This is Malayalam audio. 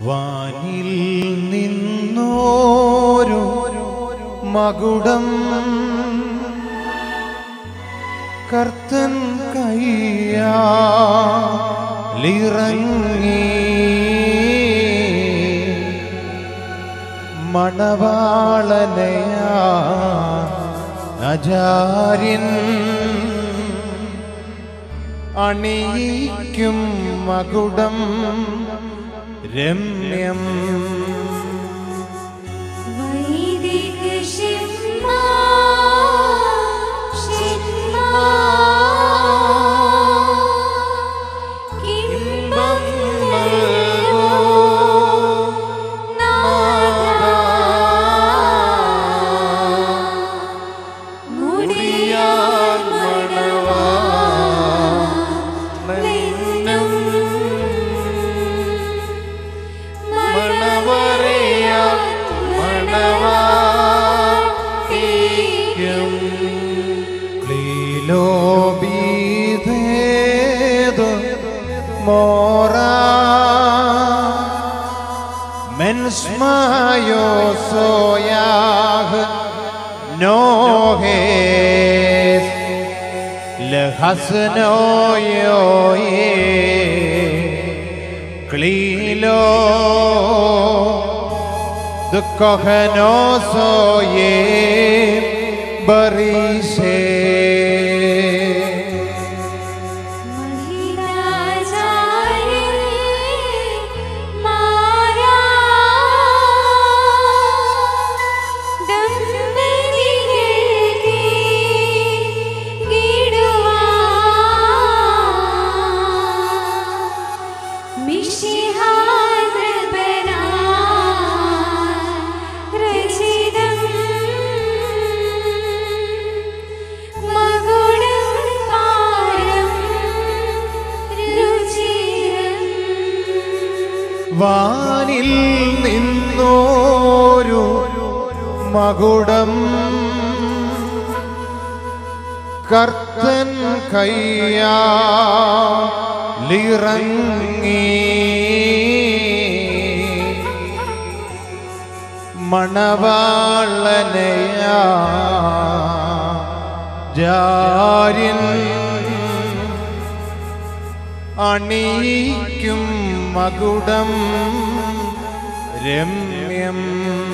വാനിൽ നിന്നോരു മകുടം കർത്തൻ കയ്യാലിറങ്ങി മണവാളനയാ അജാര്യൻ അണിയിക്കും മകുടം രമ്യം വൈദിക ശിവ ശിവ കിംബം നൽകൂ നാദാ മുടിയാൽ മണവാ നിന്നും മണവറിയാം മണവാട്ടിക്കും ലീലോബീധേതു മോറ മെൻസ്മായോ സോയാഹ് നോഹേസ് ലഹസ്നോയോയേ ക്ലീലോ ദുഃഖനോസോയേ ബറീസേ മഹിതാചാര്യൻ മാരാ ദമ്പതികൾക്ക് ഗിടുവാ മിശിഹാദ്രപനാ രചിതം മകുടം പാരം രുചിരം വാനിൽ നിന്നോരു മകുടം കർത്തൻ കയ്യാലിറങ്ങി മണവാളനയാ ജാര്യൻ അണിയിക്കും മകുടം രമ്യം